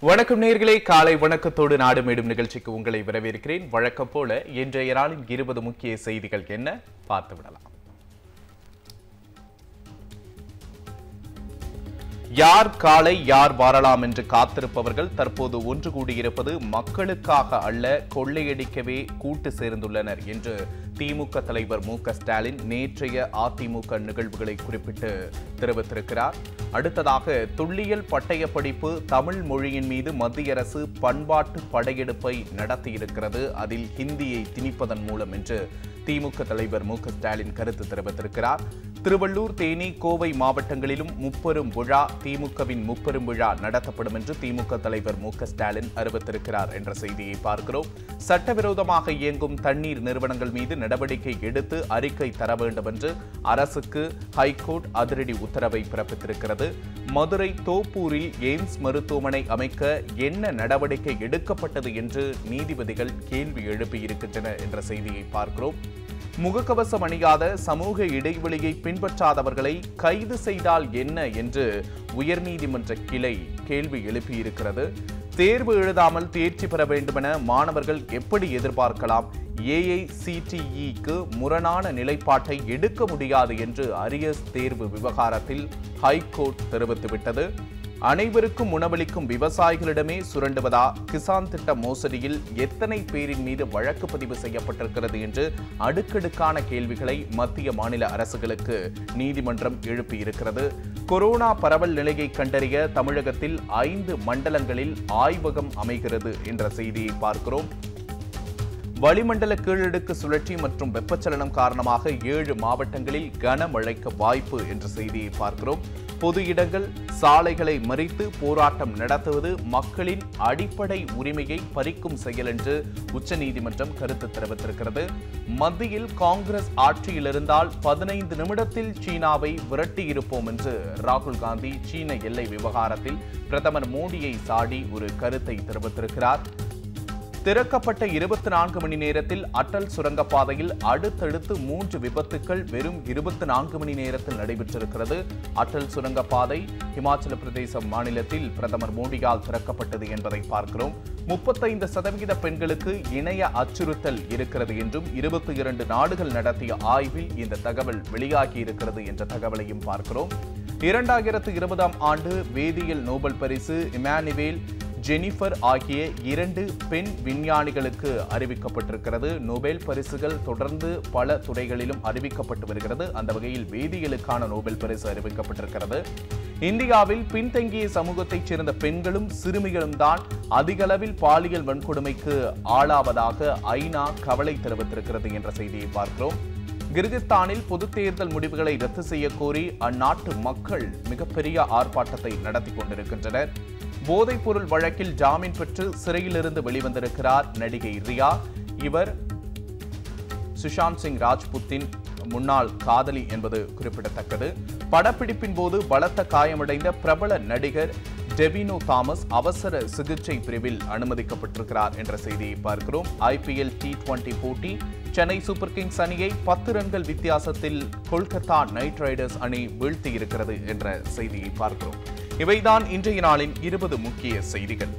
வணக்கம் நேர்களே காலை வணக்கத்தோடு நாடு மேடும் நிகழ்ச்சிக்கு உங்களை வரவேற்கிறேன் வழக்கம் போல இன்றைய நாளின் இருபது முக்கிய செய்திகள் என்ன பார்த்து விடலாம் யார் காலை யார் வாரலாம் என்று காத்திருப்பவர்கள் தற்போது ஒன்று கூடியிருப்பது மக்களுக்காக அல்ல கொள்ளையடிக்கவே கூட்டு சேர்ந்துள்ளனர் என்று திமுக தலைவர் மு க ஸ்டாலின் நேற்றைய அதிமுக நிகழ்வுகளை குறிப்பிட்டு தெரிவித்திருக்கிறார் அடுத்ததாக துல்லியல் பட்டய படிப்பு தமிழ் மொழியின் மீது மத்திய அரசு பண்பாட்டு படையெடுப்பை நடத்தியிருக்கிறது அதில் ஹிந்தியை திணிப்பதன் மூலம் என்று திமுக தலைவர் மு க ஸ்டாலின் கருத்து தெரிவித்திருக்கிறார் திருவள்ளூர் தேனி கோவை மாவட்டங்களிலும் முப்பெரும் விழா திமுகவின் முப்பெரும் விழா நடத்தப்படும் என்று திமுக தலைவர் மு க ஸ்டாலின் அறிவித்திருக்கிறார் என்ற செய்தியை பார்க்கிறோம் சட்டவிரோதமாக இயங்கும் தண்ணீர் நிறுவனங்கள் மீது நடவடிக்கை எடுத்து அறிக்கை தர வேண்டும் என்று அரசுக்கு ஹைகோர்ட் அதிரடி உத்தரவை பிறப்பித்திருக்கிறது மதுரை தோப்பூரில் எய்ம்ஸ் மருத்துவமனை அமைக்க என்ன நடவடிக்கை எடுக்கப்பட்டது என்று நீதிபதிகள் கேள்வி எழுப்பியிருக்கின்றனர் என்ற செய்தியை பார்க்கிறோம் முகக்கவசம் அணியாத சமூக இடைவெளியை பின்பற்றாதவர்களை கைது செய்தால் என்ன என்று உயர்நீதிமன்ற கிளை கேள்வி எழுப்பியிருக்கிறது தேர்வு எழுதாமல் தேர்ச்சி பெற வேண்டுமென மாணவர்கள் எப்படி எதிர்பார்க்கலாம் ஏஐசிடிஇக்கு முரணான நிலைப்பாட்டை எடுக்க முடியாது என்று அரியர்ஸ் தேர்வு விவகாரத்தில் ஹைகோர்ட் தெரிவித்துவிட்டது அனைவருக்கும் உணவளிக்கும் விவசாயிகளிடமே சுரண்டுவதா கிசான் திட்ட மோசடியில் எத்தனை பேரின் மீது வழக்கு பதிவு செய்யப்பட்டிருக்கிறது என்று அடுக்கடுக்கான கேள்விகளை மத்திய மாநில அரசுகளுக்கு நீதிமன்றம் எழுப்பியிருக்கிறது கொரோனா பரவல் நிலையை கண்டறிய தமிழகத்தில் ஐந்து மண்டலங்களில் ஆய்வகம் அமைகிறது என்ற செய்தியை பார்க்கிறோம் வளிமண்டல கீழடுக்கு சுழற்சி மற்றும் வெப்பச்சலனம் காரணமாக ஏழு மாவட்டங்களில் கனமழைக்கு வாய்ப்பு என்ற செய்தியை பார்க்கிறோம் பொது இடங்கள் சாலைகளை மறித்து போராட்டம் நடத்துவது மக்களின் அடிப்படை உரிமையை பறிக்கும் செயல் என்று உச்சநீதிமன்றம் கருத்து தெரிவித்திருக்கிறது மத்தியில் காங்கிரஸ் ஆட்சியில் இருந்தால் பதினைந்து நிமிடத்தில் சீனாவை விரட்டியிருப்போம் என்று ராகுல் காந்தி சீன எல்லை விவகாரத்தில் பிரதமர் மோடியை சாடி ஒரு கருத்தை தெரிவித்திருக்கிறார் திறக்கப்பட்ட இருபத்தி நான்கு மணி நேரத்தில் அட்டல் சுரங்கப்பாதையில் அடுத்தடுத்து மூன்று விபத்துக்கள் வெறும் இருபத்தி நான்கு மணி நேரத்தில் நடைபெற்றிருக்கிறது அட்டல் சுரங்கப்பாதை இமாச்சல பிரதேச மாநிலத்தில் பிரதமர் மோடியால் திறக்கப்பட்டது என்பதை பார்க்கிறோம் முப்பத்தைந்து சதவிகித பெண்களுக்கு இணைய அச்சுறுத்தல் இருக்கிறது என்றும் இருபத்தி இரண்டு நாடுகள் நடத்திய ஆய்வில் இந்த தகவல் வெளியாகி இருக்கிறது என்ற தகவலையும் பார்க்கிறோம் இரண்டாயிரத்து இருபதாம் ஆண்டு வேதியியல் நோபல் பரிசு இமானுவேல் ஜெனிஃபர் ஆகிய இரண்டு பெண் விஞ்ஞானிகளுக்கு அறிவிக்கப்பட்டிருக்கிறது நோபல் பரிசுகள் தொடர்ந்து பல துறைகளிலும் அறிவிக்கப்பட்டு வருகிறது அந்த வகையில் வேதியியலுக்கான நோபல் பரிசு அறிவிக்கப்பட்டிருக்கிறது இந்தியாவில் பின்தங்கிய சமூகத்தைச் சேர்ந்த பெண்களும் சிறுமிகளும் தான் அதிகளவில் பாலியல் வன்கொடுமைக்கு ஆளாவதாக ஐநா கவலை தெரிவித்திருக்கிறது என்ற செய்தியை பார்க்கிறோம் கிர்கிஸ்தானில் பொதுத் தேர்தல் முடிவுகளை ரத்து செய்ய கோரி அந்நாட்டு மக்கள் மிகப்பெரிய ஆர்ப்பாட்டத்தை நடத்தி கொண்டிருக்கின்றனர் போதைப்பொருள் வழக்கில் ஜாமீன் பெற்று சிறையிலிருந்து வெளிவந்திருக்கிறார் நடிகை ரியா இவர் சுஷாந்த் சிங் ராஜ்புத்தின் முன்னாள் காதலி என்பது குறிப்பிடத்தக்கது படப்பிடிப்பின் போது பலத்த காயமடைந்த பிரபல நடிகர் டெவினோ தாமஸ் அவசர சிகிச்சை பிரிவில் அனுமதிக்கப்பட்டிருக்கிறார் என்ற செய்தியை பார்க்கிறோம் ஐபிஎல் டி டுவெண்டி போட்டி சென்னை சூப்பர் கிங்ஸ் அணியை பத்து ரன்கள் வித்தியாசத்தில் கொல்கத்தா நைட் ரைடர்ஸ் அணி வீழ்த்தியிருக்கிறது என்ற செய்தியை பார்க்கிறோம் இவைதான் இன்றைய நாளின் இருபது முக்கிய செய்திகள்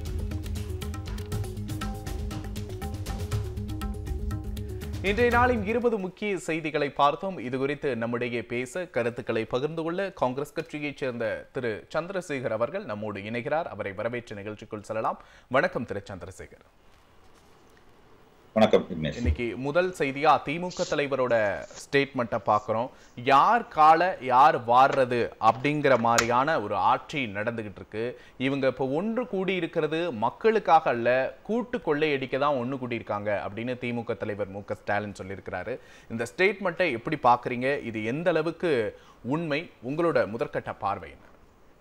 இன்றைய நாளின் இருபது முக்கிய செய்திகளை பார்த்தோம் இது குறித்து நம்முடைய பேச கருத்துக்களை பகிர்ந்து கொள்ள காங்கிரஸ் கட்சியைச் சேர்ந்த திரு சந்திரசேகர் அவர்கள் நம்மோடு இணைகிறார் அவரை வரவேற்று நிகழ்ச்சிக்குள் செல்லலாம் வணக்கம் திரு சந்திரசேகர் வணக்கம் விக்னேஷ் இன்னைக்கு முதல் செய்தியா திமுக தலைவரோட ஸ்டேட்மெண்ட்டை பார்க்குறோம் யார் காலை யார் வாடுறது அப்படிங்கிற மாதிரியான ஒரு ஆட்சி நடந்துகிட்டு இருக்கு இவங்க இப்போ ஒன்று கூடி இருக்கிறது மக்களுக்காக அல்ல கூட்டு கொள்ளையடிக்க தான் ஒன்று கூடி இருக்காங்க அப்படின்னு திமுக தலைவர் மு க ஸ்டாலின் சொல்லியிருக்கிறாரு இந்த ஸ்டேட்மெண்ட்டை எப்படி பார்க்குறீங்க இது எந்த அளவுக்கு உண்மை உங்களோட முதற்கட்ட பார்வை என்ன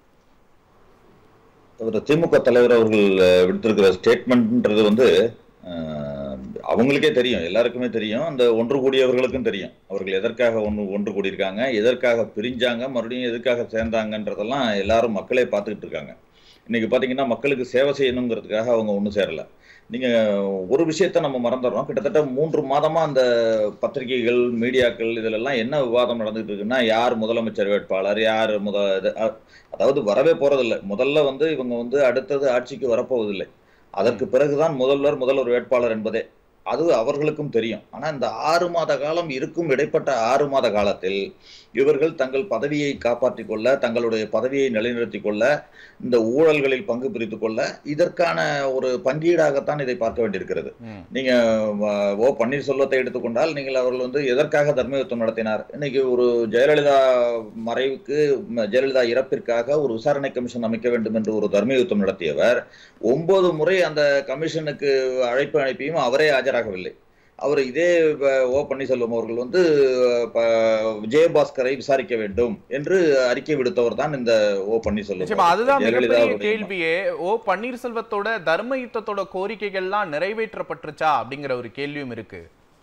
ஒரு திமுக தலைவர் அவர்கள் அஹ், விடுத்திருக்கிற ஸ்டேட்மெண்ட்ன்றது வந்து அஹ், அவங்களுக்கே தெரியும் எல்லாருக்குமே தெரியும் அந்த ஒன்று கூடியவர்களுக்கும் தெரியும் அவர்கள் எதற்காக ஒன்று ஒன்று கூடியிருக்காங்க எதற்காக பிரிஞ்சாங்க மறுபடியும் எதற்காக சேர்ந்தாங்கன்றதெல்லாம் எல்லாரும் மக்களே பார்த்துக்கிட்டு இருக்காங்க இன்னைக்கு பார்த்தீங்கன்னா மக்களுக்கு சேவை செய்யணுங்கிறதுக்காக அவங்க ஒன்றும் சேரல நீங்க ஒரு விஷயத்த நம்ம மறந்துடுறோம் கிட்டத்தட்ட மூன்று மாதமா அந்த பத்திரிகைகள் மீடியாக்கள் இதுல எல்லாம் என்ன விவாதம் நடந்துட்டு இருக்குன்னா யார் முதலமைச்சர் வேட்பாளர் யார் முத இது, அ- அதாவது வரவே போறதில்லை முதல்ல வந்து இவங்க வந்து அடுத்தது ஆட்சிக்கு வரப்போவதில்லை அதற்கு பிறகுதான் முதல்வர் முதல்வர் வேட்பாளர் என்பதே அது அவர்களுக்கும் தெரியும் ஆனா இந்த ஆறு மாத காலம் இருக்கும் இடைப்பட்ட ஆறு மாத காலத்தில் இவர்கள் தங்கள் பதவியை காப்பாற்றிக் கொள்ள தங்களுடைய பதவியை நிலைநிறுத்திக் கொள்ள இந்த ஊழல்களில் பங்கு பிரித்துக் கொள்ள இதற்கான ஒரு பங்கீடாகத்தான் இதை பார்க்க வேண்டியிருக்கிறது ம். நீங்க அஹ், ஓ பன்னீர்செல்வத்தை எடுத்துக்கொண்டால் நீங்கள் அவர்கள் வந்து எதற்காக தர்மயுத்தம் நடத்தினார் இன்னைக்கு ஒரு ஜெயலலிதா மறைவுக்கு ம, ஜெயலலிதா இறப்பிற்காக ஒரு விசாரணை கமிஷன் அமைக்க வேண்டும் என்று ஒரு தர்மயுத்தம் நடத்தியவர் ஒன்பது முறை அந்த கமிஷனுக்கு அழைப்பு அனுப்பியும் அவரே ஆஜராகவில்லை அவர் இதே அஹ், ஓ பன்னீர்செல்வம் அவர்கள் வந்து அஹ், ப- விஜயபாஸ்கரை விசாரிக்க வேண்டும் என்று அறிக்கை விடுத்தவர் தான் இந்த ஓ பன்னீர்செல்வம் நிச்சயமா அதுதான் ஜெயலலிதா மிகப்பெரிய அவருடைய கேள்வியே ஓ பன்னீர்செல்வத்தோட தர்ம யுத்தத்தோட கோரிக்கைகள்லாம் நிறைவேற்றப்பட்டுருச்சா அப்படிங்கிற ஒரு கேள்வியும் இருக்கு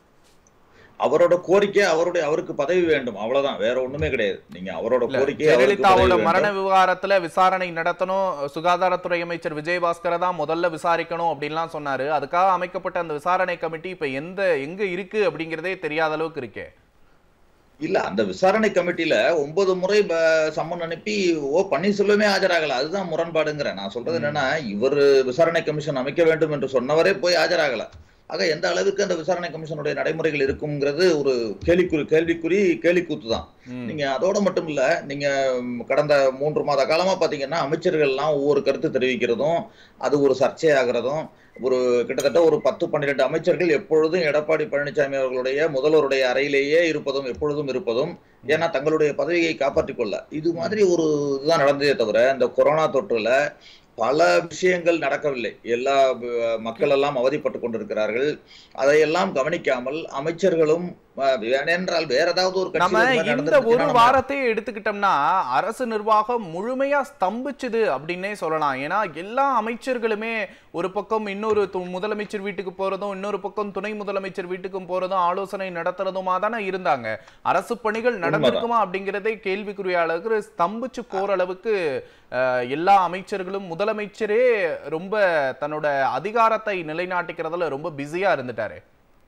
அவரோட கோரிக்கை அவருடைய அவருக்கு பதவி வேண்டும் அவ்வளவுதான் வேற ஒண்ணுமே கிடையாது நீங்க அவரோட இல்ல, கோரிக்கை அவருக்கு பதவி ஜெயலலிதாவோட வேண்டும். மரண விவகாரத்துல விசாரணை நடத்தணும் சுகாதாரத்துறை அமைச்சர் விஜயபாஸ்கரை தான் முதல்ல விசாரிக்கணும் அப்படின்லாம் சொன்னாரு அதுக்காக அமைக்கப்பட்ட அந்த விசாரணை கமிட்டி இப்ப எந்த எங்க இருக்கு அப்படிங்கிறதே தெரியாத அளவுக்கு இருக்கே இல்ல அந்த விசாரணை கமிட்டில ஒன்பது முறை ப- சம்மன் அனுப்பி ஓ பன்னீர்செல்வமே ஆஜராகல அதுதான் முரண்பாடுங்கிறேன் நான் சொல்றது என்னன்னா இவர் விசாரணை கமிஷன் அமைக்க வேண்டும் என்று சொன்னவரே போய் ஆஜராகல ஆக எந்த அளவுக்கு அந்த விசாரணை கமிஷனுடைய நடைமுறைகள் இருக்குங்கிறது ஒரு கேள்விக்குறி கேள்விக்குறி கேலிக்கூத்து தான் ம். நீங்க அதோட மட்டும் இல்ல நீங்க ம், கடந்த மூன்று மாத காலமா பாத்தீங்கன்னா அமைச்சர்கள்லாம் ஒவ்வொரு கருத்து தெரிவிக்கிறதும் அது ஒரு சர்ச்சையாகிறதும் ஒரு கிட்டத்தட்ட ஒரு பத்து பன்னிரெண்டு அமைச்சர்கள் எப்பொழுதும் எடப்பாடி பழனிசாமி அவர்களுடைய முதல்வருடைய அறையிலேயே இருப்பதும் எப்பொழுதும் இருப்பதும் ஏன்னா தங்களுடைய பதவியை காப்பாற்றிக் கொள்ள இது மாதிரி ஒரு இதுதான் நடந்ததே தவிர இந்த கொரோனா தொற்றுல பல விஷயங்கள் நடக்கவில்லை எல்லா அஹ், மக்கள் எல்லாம் அவதிப்பட்டு கொண்டிருக்கிறார்கள் அதையெல்லாம் கவனிக்காமல் அமைச்சர்களும் அஹ், ஏனென்றால் வேற ஏதாவது ஒரு நம்ம கட்சியில் இது மாதிரி இந்த நடந்திருந்துச்சுன்னா ஒரு நம்ம- வாரத்தையே எடுத்துக்கிட்டோம்னா அரசு நிர்வாகம் முழுமையா ஸ்தம்பிச்சுது அப்படின்னே சொல்லலாம் ஏன்னா எல்லா அமைச்சர்களுமே ஒரு பக்கம் இன்னொரு து- முதலமைச்சர் வீட்டுக்கு போறதும் இன்னொரு பக்கம் துணை முதலமைச்சர் வீட்டுக்கும் போறதும் ஆலோசனை நடத்துறதுமா தானே இருந்தாங்க அரசு பணிகள் நடந்திருக்குமா அப்படிங்கிறதே கேள்விக்குரிய அளவுக்கு ஸ்தம்பிச்சு போற அளவுக்கு அஹ், எல்லா அமைச்சர்களும் முதலமைச்சரே ரொம்ப தன்னோட அதிகாரத்தை நிலைநாட்டிக்கிறதுல ரொம்ப பிஸியா இருந்துட்டாரு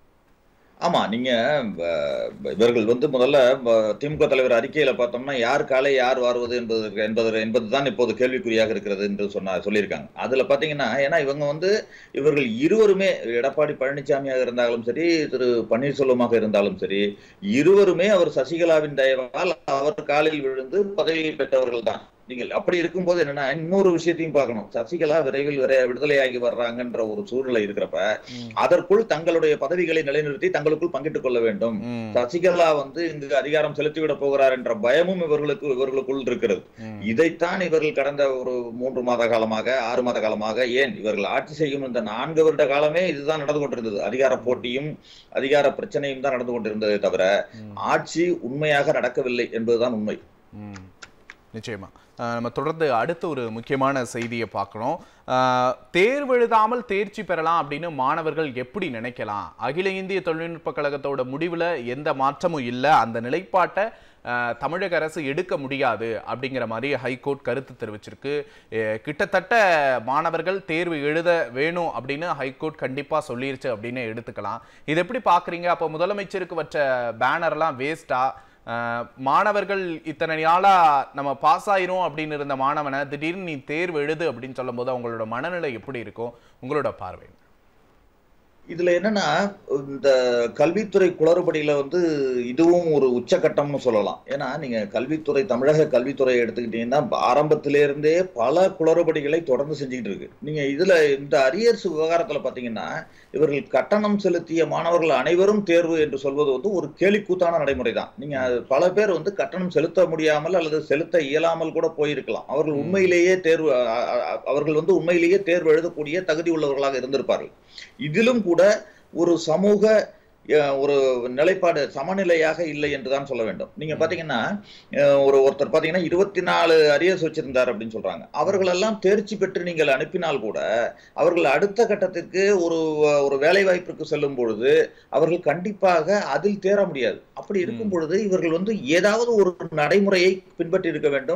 ஆமா நீங்க அஹ், இவர்கள் வந்து முதல்ல அஹ், திமுக தலைவர் அறிக்கையில பார்த்தோம்னா யார் காலை யார் வாருவது என்பது என்பது என்பதுதான் இப்போது கேள்விக்குறியாக இருக்கிறது என்று சொன்னா சொல்லியிருக்காங்க அதுல பாத்தீங்கன்னா ஏன்னா இவங்க வந்து இவர்கள் இருவருமே எடப்பாடி பழனிசாமியாக இருந்தாலும் சரி திரு பன்னீர்செல்வமாக இருந்தாலும் சரி இருவருமே அவர் சசிகலாவின் தயவால் அவர் காலில் விழுந்து பதவியை பெற்றவர்கள் தான் நீங்கள் அப்படி இருக்கும்போது என்னன்னா இன்னொரு விஷயத்தையும் பார்க்கணும் சசிகலா விரைவில் விரை விடுதலையாகி வர்றாங்கன்ற ஒரு சூழ்நிலை இருக்கிறப்ப ம். அதற்குள் தங்களுடைய பதவிகளை நிலைநிறுத்தி தங்களுக்குள் பங்கிட்டுக் கொள்ள வேண்டும் ம். சசிகலா வந்து இங்கு அதிகாரம் செலுத்திவிட போகிறார் என்ற பயமும் இவர்களுக்கு இவர்களுக்குள் இருக்கிறது ம். இதைத்தான் இவர்கள் கடந்த ஒரு மூன்று மாத காலமாக ஆறு மாத காலமாக ஏன் இவர்கள் ஆட்சி செய்யும் இந்த நான்கு வருட காலமே இதுதான் நடந்து கொண்டிருந்தது அதிகார போட்டியும் அதிகார பிரச்சனையும் தான் நடந்து கொண்டிருந்ததே தவிர ம். ஆட்சி உண்மையாக நடக்கவில்லை என்பதுதான் உண்மை ம். நிச்சயமா அஹ் நம்ம தொடர்ந்து அடுத்த ஒரு முக்கியமான செய்தியை பார்க்கணும் அஹ் தேர்வு எழுதாமல் தேர்ச்சி பெறலாம் அப்படின்னு மாணவர்கள் எப்படி நினைக்கலாம் அகில இந்திய தொழில்நுட்ப கழகத்தோட முடிவுல எந்த மாற்றமும் இல்லை அந்த நிலைப்பாட்டை அஹ், தமிழக அரசு எடுக்க முடியாது அப்படிங்கிற மாதிரி ஹைகோர்ட் கருத்து தெரிவிச்சிருக்கு அஹ், கிட்டத்தட்ட மாணவர்கள் தேர்வு எழுத வேணும் அப்படின்னு ஹைகோர்ட் கண்டிப்பா சொல்லிருச்சு அப்படின்னு எடுத்துக்கலாம் இது எப்படி பாக்குறீங்க அப்போ முதலமைச்சருக்கு வச்ச பேனர்லாம் வேஸ்டா அஹ் மாணவர்கள் இத்தனை நாளா நம்ம பாஸ் ஆயிரும் அப்படின்னு இருந்த மாணவனை திடீர்னு நீ தேர்வு எழுது அப்படின்னு சொல்லும்போது அவங்களோட மனநிலை எப்படி இருக்கும் உங்களோட பார்வை இதுல என்னன்னா இந்த கல்வித்துறை குளறுபடியில வந்து இதுவும் ஒரு உச்சகட்டம்னு சொல்லலாம் ஏன்னா நீங்க கல்வித்துறை தமிழக கல்வித்துறை எடுத்துக்கிட்டீங்கன்னா ஆரம்பத்தில இருந்தே பல குளறுபடிகளை தொடர்ந்து செஞ்சுக்கிட்டு இருக்கு நீங்க இதுல இந்த அரியர்ஸ் விவகாரத்துல பாத்தீங்கன்னா இவர்கள் கட்டணம் செலுத்திய மாணவர்கள் அனைவரும் தேர்வு என்று சொல்வது வந்து ஒரு கேலிக்கூத்தான நடைமுறை தான் நீங்க அது பல பேர் வந்து கட்டணம் செலுத்த முடியாமல் அல்லது செலுத்த இயலாமல் கூட போயிருக்கலாம் அவர்கள் ம். உண்மையிலேயே தேர்வு அ- அ- அ- அவர்கள் வந்து உண்மையிலேயே தேர்வு எழுதக்கூடிய தகுதி உள்ளவர்களாக இருந்திருப்பார்கள் இதிலும் கூட ஒரு சமூக அஹ், ஒரு நிலைப்பாடு சமநிலையாக இல்லை என்றுதான் சொல்ல வேண்டும் நீங்க ம். பாத்தீங்கன்னா அஹ், ஒரு ஒருத்தர் பாத்தீங்கன்னா இருபத்தி நாலு அரியர்ஸ் வச்சிருந்தார் அப்படின்னு சொல்றாங்க அவர்களெல்லாம் தேர்ச்சி பெற்று நீங்கள் அனுப்பினால் கூட அவர்கள் அடுத்த கட்டத்திற்கு ஒரு ஒரு வேலை வாய்ப்பிற்கு செல்லும் பொழுது அவர்கள் கண்டிப்பாக அதில் தேர முடியாது அப்படி இருக்கும் ம். பொழுது இவர்கள் வந்து ஏதாவது ஒரு நடைமுறையை பின்பற்றி இருக்க வேண்டும்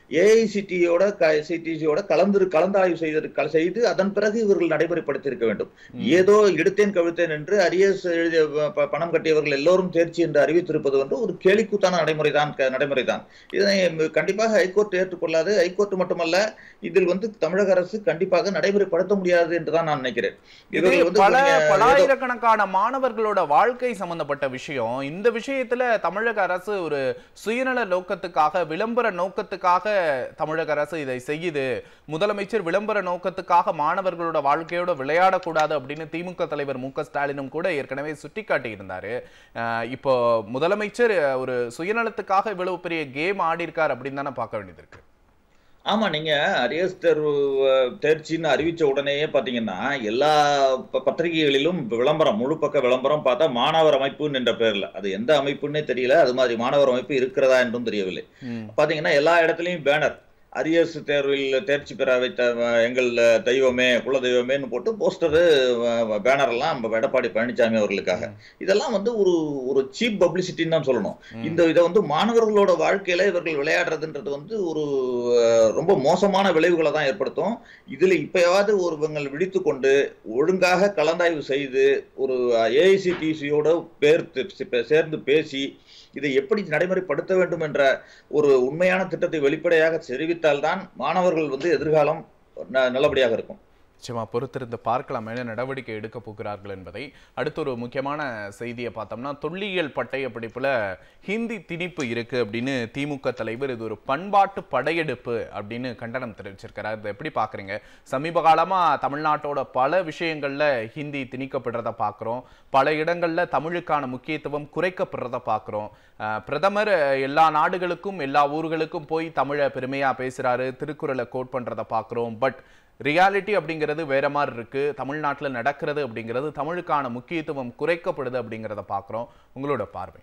ஏஐசிடியோட சிடிசியோட கலந்து கலந்தாய்வு செய்து கல- செய்து அதன் பிறகு இவர்கள் நடைமுறைப்படுத்தியிருக்க வேண்டும் ஏதோ எடுத்தேன் கவிழ்த்தேன் என்று அரியஸ் எழுதிய ப- ப- பணம் கட்டியவர்கள் எல்லோரும் தேர்ச்சி என்று அறிவித்திருப்பது வந்து ஒரு கேலிக்கூத்தான நடைமுறைதான் க- நடைமுறைதான் இதனை ம், கண்டிப்பாக ஹைகோர்ட் ஏற்றுக்கொள்ளாது ஹைகோர்ட் மட்டுமல்ல இதில் வந்து தமிழக அரசு கண்டிப்பாக நடைமுறைப்படுத்த முடியாது என்றுதான் நான் நினைக்கிறேன் இது இவர்கள் வந்து பல நீங்க ஏதோ- பலாயிரக்கணக்கான மாணவர்களோட வாழ்க்கை சம்பந்தப்பட்ட விஷயம் இந்த விஷயத்துல தமிழக அரசு ஒரு சுயநல நோக்கத்துக்காக விளம்பர நோக்கத்துக்காக தமிழக அரசு இதை செய்யுது முதலமைச்சர் விளம்பர நோக்கத்துக்காக மாணவர்களோட வாழ்க்கையோட விளையாடக்கூடாது அப்படின்னு திமுக தலைவர் மு க ஸ்டாலினும் கூட ஏற்கனவே சுட்டிக்காட்டி இருந்தாரு அஹ் இப்போ முதலமைச்சர் ஒரு சுயநலத்துக்காக இவ்வளவு பெரிய கேம் ஆடி இருக்கார் அப்படின்னு தானே பார்க்க வேண்டியது இருக்கு ஆமா நீங்க அரியஸ் தேர்வு அஹ், தேர்ச்சின்னு அறிவிச்ச உடனேயே பாத்தீங்கன்னா எல்லா ப- பத்திரிகைகளிலும் விளம்பரம் முழு பக்க விளம்பரம் பார்த்தா மாணவர் அமைப்புன்னு என்ற பேர்ல அது எந்த அமைப்புன்னே தெரியல அது மாதிரி மாணவர் அமைப்பு இருக்கிறதா என்றும் தெரியவில்லை ம். பாத்தீங்கன்னா எல்லா இடத்துலயும் பேனர் அரியர்ஸ் தேர்வில் தேர்ச்சி பெற வைத்த அஹ், எங்கள் தெய்வமே குல தெய்வமேன்னு போட்டு போஸ்டரு பேனர் எல்லாம் நம்ம எடப்பாடி பழனிசாமி அவர்களுக்காக இதெல்லாம் வந்து ஒரு ஒரு சீப் பப்ளிசிட்டின்னு தான் சொல்லணும் ம். இந்த இதை வந்து மாணவர்களோட வாழ்க்கையில இவர்கள் விளையாடுறதுன்றது வந்து ஒரு அஹ், ரொம்ப மோசமான விளைவுகளை தான் ஏற்படுத்தும் இதுல இப்பயாவது ஒரு இவங்கள் விழித்து கொண்டு ஒழுங்காக கலந்தாய்வு செய்து ஒரு ஏஐசிடிசியோட பேர்த்து சேர்ந்து பேசி இதை எப்படி நடைமுறைப்படுத்த வேண்டும் என்ற ஒரு உண்மையான திட்டத்தை வெளிப்படையாக தெரிவித்தால்தான் மாணவர்கள் வந்து எதிர்காலம் ந- நல்லபடியாக இருக்கும் நிச்சயமா பொறுத்திருந்து பார்க்கலாம் என்ன நடவடிக்கை எடுக்க போகிறார்கள் என்பதை அடுத்த ஒரு முக்கியமான செய்தியை பார்த்தோம்னா தொல்லியல் பட்டய படிப்புல ஹிந்தி திணிப்பு இருக்கு அப்படின்னு திமுக தலைவர் இது ஒரு பண்பாட்டு படையெடுப்பு அப்படின்னு கண்டனம் தெரிவிச்சிருக்கிறார் இதை எப்படி பாக்குறீங்க சமீப காலமா தமிழ்நாட்டோட பல விஷயங்கள்ல ஹிந்தி திணிக்கப்படுறத பார்க்குறோம் பல இடங்கள்ல தமிழுக்கான முக்கியத்துவம் குறைக்கப்படுறத பார்க்குறோம் அஹ் பிரதமர் அஹ், எல்லா நாடுகளுக்கும் எல்லா ஊர்களுக்கும் போய் தமிழை பெருமையா பேசுறாரு திருக்குறளை கோட் பண்றத பார்க்குறோம் பட் ரியாலிட்டி அப்படிங்கிறது வேற மாதிரி இருக்கு தமிழ்நாட்டில் நடக்கிறது அப்படிங்கிறது தமிழுக்கான முக்கியத்துவம் குறைக்கப்படுது அப்படிங்கிறத பார்க்குறோம் உங்களோட பார்வை